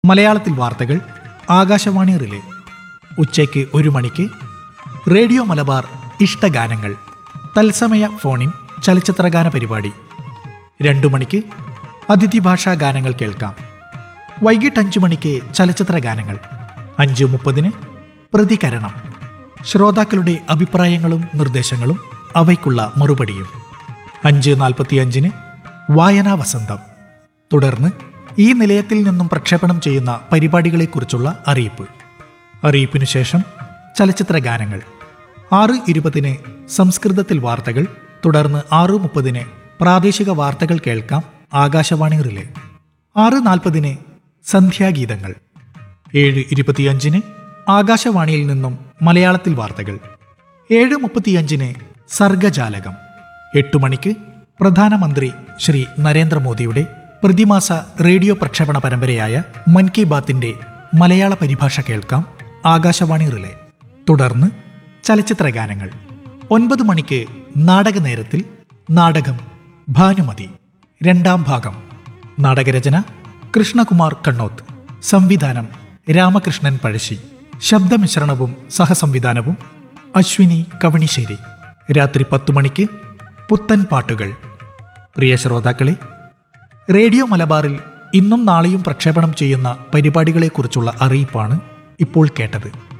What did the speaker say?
മലയാളത്തിൽ വാർത്തകൾ ആകാശവാണി റിലേ ഉച്ചയ്ക്ക് ഒരു മണിക്ക് റേഡിയോ മലബാർ ഇഷ്ടഗാനങ്ങൾ തത്സമയ ഫോണിൻ ചലച്ചിത്രഗാന പരിപാടി രണ്ടു മണിക്ക് അതിഥി ഭാഷാ ഗാനങ്ങൾ കേൾക്കാം വൈകിട്ട് അഞ്ചു മണിക്ക് ചലച്ചിത്ര ഗാനങ്ങൾ അഞ്ച് മുപ്പതിന് പ്രതികരണം ശ്രോതാക്കളുടെ അഭിപ്രായങ്ങളും നിർദ്ദേശങ്ങളും അവയ്ക്കുള്ള മറുപടിയും അഞ്ച് നാൽപ്പത്തിയഞ്ചിന് വായനാ വസന്തം തുടർന്ന് ഈ നിലയത്തിൽ നിന്നും പ്രക്ഷേപണം ചെയ്യുന്ന പരിപാടികളെക്കുറിച്ചുള്ള അറിയിപ്പ് അറിയിപ്പിനു ശേഷം ചലച്ചിത്ര ഗാനങ്ങൾ ആറ് ഇരുപതിന് സംസ്കൃതത്തിൽ വാർത്തകൾ തുടർന്ന് ആറ് മുപ്പതിന് പ്രാദേശിക വാർത്തകൾ കേൾക്കാം ആകാശവാണി റിലേ ആറ് നാൽപ്പതിന് സന്ധ്യാഗീതങ്ങൾ ഏഴ് ഇരുപത്തിയഞ്ചിന് ആകാശവാണിയിൽ നിന്നും മലയാളത്തിൽ വാർത്തകൾ ഏഴ് മുപ്പത്തിയഞ്ചിന് സർഗജാലകം എട്ടു മണിക്ക് പ്രധാനമന്ത്രി ശ്രീ നരേന്ദ്രമോദിയുടെ പ്രതിമാസ റേഡിയോ പ്രക്ഷേപണ പരമ്പരയായ മൻ കി ബാത്തിന്റെ മലയാള പരിഭാഷ കേൾക്കാം ആകാശവാണി റിലേ തുടർന്ന് ചലച്ചിത്ര ഗാനങ്ങൾ ഒൻപത് മണിക്ക് നാടക നേരത്തിൽ നാടകം ഭാനുമതി രണ്ടാം ഭാഗം നാടകരചന കൃഷ്ണകുമാർ കണ്ണോത്ത് സംവിധാനം രാമകൃഷ്ണൻ പഴശ്ശി ശബ്ദമിശ്രണവും സഹസംവിധാനവും അശ്വിനി കവണിശ്ശേരി രാത്രി പത്തു മണിക്ക് പുത്തൻ പാട്ടുകൾ പ്രിയ ശ്രോതാക്കളെ റേഡിയോ മലബാറിൽ ഇന്നും നാളെയും പ്രക്ഷേപണം ചെയ്യുന്ന പരിപാടികളെക്കുറിച്ചുള്ള അറിയിപ്പാണ് ഇപ്പോൾ കേട്ടത്